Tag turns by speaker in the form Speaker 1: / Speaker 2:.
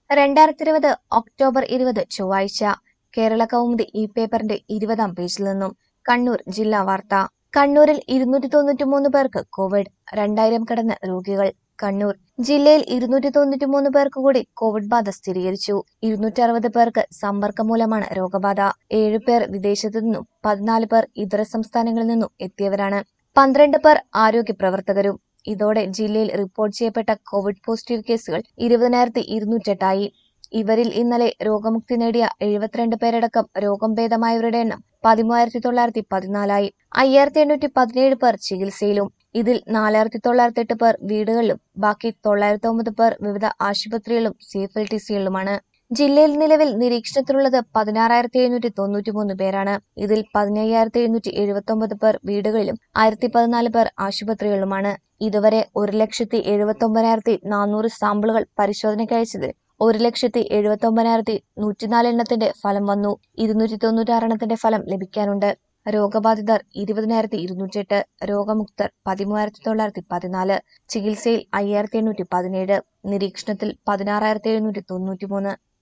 Speaker 1: രണ്ടായിരത്തി ഇരുപത് ഒക്ടോബർ ഇരുപത് ചൊവ്വാഴ്ച കേരള കൗമുദി ഈ പേപ്പറിന്റെ ഇരുപതാം പേജിൽ നിന്നും കണ്ണൂർ ജില്ലാ വാർത്ത കണ്ണൂരിൽ ഇരുന്നൂറ്റി തൊണ്ണൂറ്റി മൂന്ന് പേർക്ക് കോവിഡ് രണ്ടായിരം കടന്ന് രോഗികൾ കണ്ണൂർ ജില്ലയിൽ ഇരുന്നൂറ്റി തൊണ്ണൂറ്റി മൂന്ന് പേർക്ക് കൂടി കോവിഡ് ബാധ സ്ഥിരീകരിച്ചു ഇരുന്നൂറ്റി അറുപത് പേർക്ക് സമ്പർക്കം മൂലമാണ് രോഗബാധ ഏഴ് പേർ വിദേശത്തു നിന്നും പതിനാല് പേർ ഇതര സംസ്ഥാനങ്ങളിൽ നിന്നും എത്തിയവരാണ് പന്ത്രണ്ട് പേർ ആരോഗ്യ പ്രവർത്തകരും ഇതോടെ ജില്ലയിൽ റിപ്പോർട്ട് ചെയ്യപ്പെട്ട കോവിഡ് പോസിറ്റീവ് കേസുകൾ ഇരുപതിനായിരത്തി ഇരുന്നൂറ്റെട്ടായി ഇവരിൽ ഇന്നലെ രോഗമുക്തി നേടിയ എഴുപത്തിരണ്ട് പേരടക്കം രോഗം ഭേദമായവരുടെ എണ്ണം പതിമൂവായിരത്തി തൊള്ളായിരത്തി പതിനാലായി അയ്യായിരത്തി എണ്ണൂറ്റി പതിനേഴ് പേർ ചികിത്സയിലും ഇതിൽ നാലായിരത്തി തൊള്ളായിരത്തി എട്ട് പേർ വീടുകളിലും ബാക്കി തൊള്ളായിരത്തി ഒമ്പത് പേർ വിവിധ ആശുപത്രികളിലും സി എഫ് എൽ ടി സികളിലുമാണ് ജില്ലയിൽ നിലവിൽ നിരീക്ഷണത്തിലുള്ളത് പതിനാറായിരത്തി എഴുന്നൂറ്റി തൊണ്ണൂറ്റി മൂന്ന് പേരാണ് ഇതിൽ പതിനയ്യായിരത്തി എഴുന്നൂറ്റി എഴുപത്തി ഒമ്പത് പേർ വീടുകളിലും ആയിരത്തി പതിനാല് പേർ ആശുപത്രികളിലുമാണ് ഇതുവരെ ഒരു ലക്ഷത്തി എഴുപത്തി ഒമ്പതിനായിരത്തി നാനൂറ് സാമ്പിളുകൾ പരിശോധനയ്ക്ക് അയച്ചത് ഒരു ലക്ഷത്തി എഴുപത്തി ഒമ്പതിനായിരത്തി നൂറ്റിനാല് എണ്ണത്തിന്റെ ഫലം വന്നു ഇരുന്നൂറ്റി തൊണ്ണൂറ്റാറ് എണ്ണത്തിന്റെ ഫലം ലഭിക്കാനുണ്ട് രോഗബാധിതർ ഇരുപതിനായിരത്തി ഇരുന്നൂറ്റെട്ട് രോഗമുക്തർ പതിമൂവായിരത്തി തൊള്ളായിരത്തി പതിനാല് ചികിത്സയിൽ അയ്യായിരത്തി എണ്ണൂറ്റി പതിനേഴ് നിരീക്ഷണത്തിൽ പതിനാറായിരത്തി എഴുന്നൂറ്റി തൊണ്ണൂറ്റി മൂന്ന്